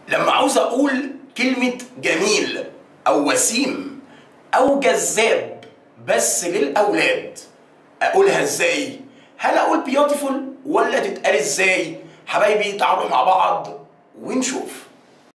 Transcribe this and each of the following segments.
لما عاوز اقول كلمة جميل او وسيم او جذاب بس للاولاد اقولها ازاي هل اقول بيوتيفول ولا تتقال ازاي حبايبي تعالوا مع بعض ونشوف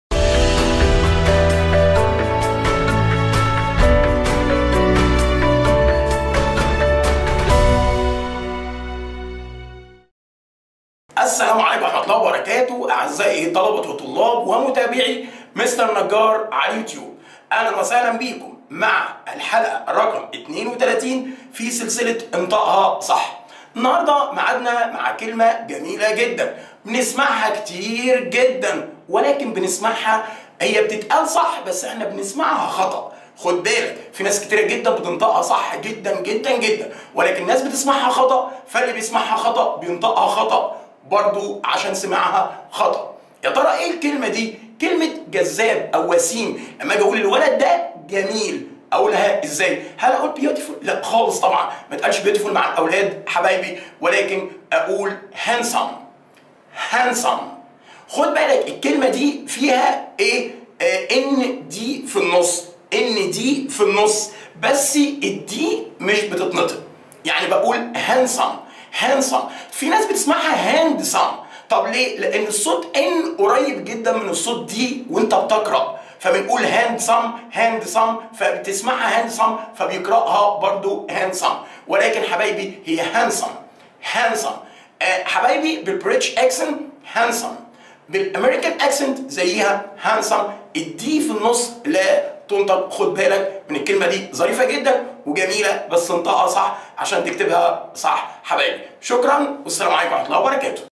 السلام عليكم ورحمة الله وبركاته أعزائي طلبة وطلاب ومتابعي مستر نجار على اليوتيوب أهلا وسهلا بيكم مع الحلقة رقم 32 في سلسلة انطقها صح النهاردة معادنا مع كلمة جميلة جدا بنسمعها كتير جدا ولكن بنسمعها هي بتتقال صح بس احنا بنسمعها خطأ خد بالك في ناس كتيرة جدا بتنطقها صح جدا جدا جدا ولكن الناس بتسمعها خطأ فاللي بيسمعها خطأ بينطقها خطأ برضو عشان سمعها خطأ يا ترى ايه الكلمة دي؟ كلمة جذاب او وسيم لما اجي اقول الولد ده جميل اقولها ازاي؟ هل اقول بيوتيفول؟ لا خالص طبعا ما تقالش بيوتيفول مع الاولاد حبايبي ولكن اقول هانسم هانسم خد بالك الكلمة دي فيها ايه؟ آه ان دي في النص ان دي في النص بس الدي مش بتتنطق يعني بقول هانسم هانسم في ناس بتسمعها هاندسم طب ليه؟ لأن الصوت ان قريب جدا من الصوت دي وانت بتقرأ فبنقول هاندسم هاندسم فبتسمعها هاندسم فبيقرأها برضو هاندسم ولكن حبايبي هي هانسم هانسم آه حبايبي بالبريتش اكسنت هانسم بالامريكان اكسنت زيها هانسم الدي في النص لا تنطق خد بالك من الكلمه دي ظريفه جدا وجميله بس انطقها صح عشان تكتبها صح حبايبي شكرا والسلام عليكم ورحمه الله وبركاته